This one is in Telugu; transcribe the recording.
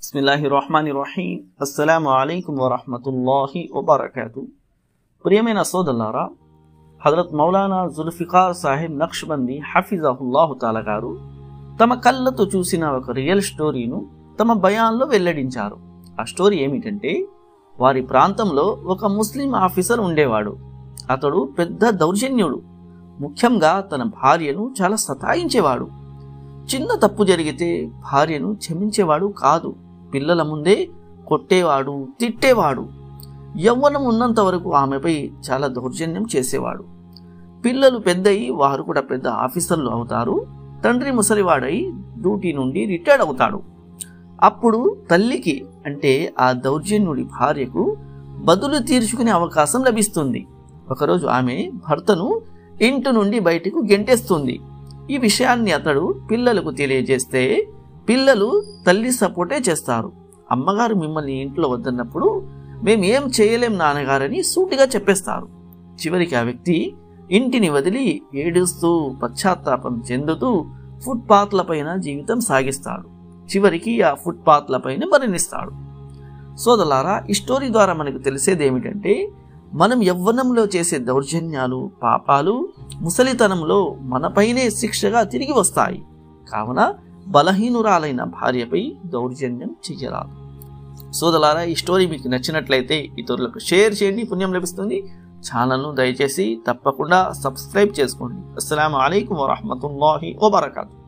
బిస్మిల్లాహి రహమాని రహీం అస్సలాము అలైకుం వరహమతుల్లాహి వబర్కాతు ప్రియమైన సోదరులారా హజరత్ మౌలానా జుల్ఫికార్ సాహెబ్ నక్షబంది హఫీజాహుల్లాహు తాలా గారు తమ కళ్ళతో చూసిన ఒక రియల్ స్టోరీను తమ బయాన్లో వెల్లడించారు ఆ స్టోరీ ఏమిటంటే వారి ప్రాంతంలో ఒక ముస్లిం ఆఫీసర్ ఉండేవాడు అతడు పెద్ద దౌర్జన్యుడు ముఖ్యంగా తన భార్యను చాలా సతాయించేవాడు చిన్న తప్పు జరిగితే భార్యను క్షమించేవాడు కాదు పిల్లల ముందే కొట్టేవాడు తిట్టేవాడు యవ్వనం ఉన్నంత వరకు ఆమెపై చాలా దౌర్జన్యం చేసేవాడు పిల్లలు పెద్దయి వారు కూడా పెద్ద ఆఫీసర్లు అవుతారు తండ్రి ముసలివాడై డ్యూటీ నుండి రిటైర్డ్ అవుతాడు అప్పుడు తల్లికి అంటే ఆ దౌర్జన్యుడి భార్యకు బదులు తీర్చుకునే అవకాశం లభిస్తుంది ఒకరోజు ఆమె భర్తను ఇంటి నుండి బయటకు గెంటేస్తుంది ఈ విషయాన్ని అతడు పిల్లలకు తెలియజేస్తే పిల్లలు తల్లి సపోర్టే చేస్తారు అమ్మగారు మిమ్మల్ని ఇంట్లో వద్దన్నప్పుడు మేము ఏం చేయలేం నాన్నగారని సూటిగా చెప్పేస్తారు చివరికి ఆ వ్యక్తి ఇంటిని వదిలి ఏడుస్తూ పశ్చాత్తాపం చెందుతూ ఫుట్పాత్లపైన జీవితం సాగిస్తాడు చివరికి ఆ ఫుట్పాత్లపైన మరణిస్తాడు సోదలారా ఈ స్టోరీ ద్వారా మనకు తెలిసేది ఏమిటంటే మనం యవ్వనంలో చేసే దౌర్జన్యాలు పాపాలు ముసలితనంలో మనపైనే శిక్షగా తిరిగి వస్తాయి కావున బలహీనురాలైన భార్యపై దౌర్జన్యం చెయ్యరాదు సోదలారా ఈ స్టోరీ మీకు నచ్చినట్లయితే ఇతరులకు షేర్ చేయండి పుణ్యం లభిస్తుంది ఛానల్ను దయచేసి తప్పకుండా సబ్స్క్రైబ్ చేసుకోండి అస్సలం అయికం వరహమతుల్లాహి వబర్కాతు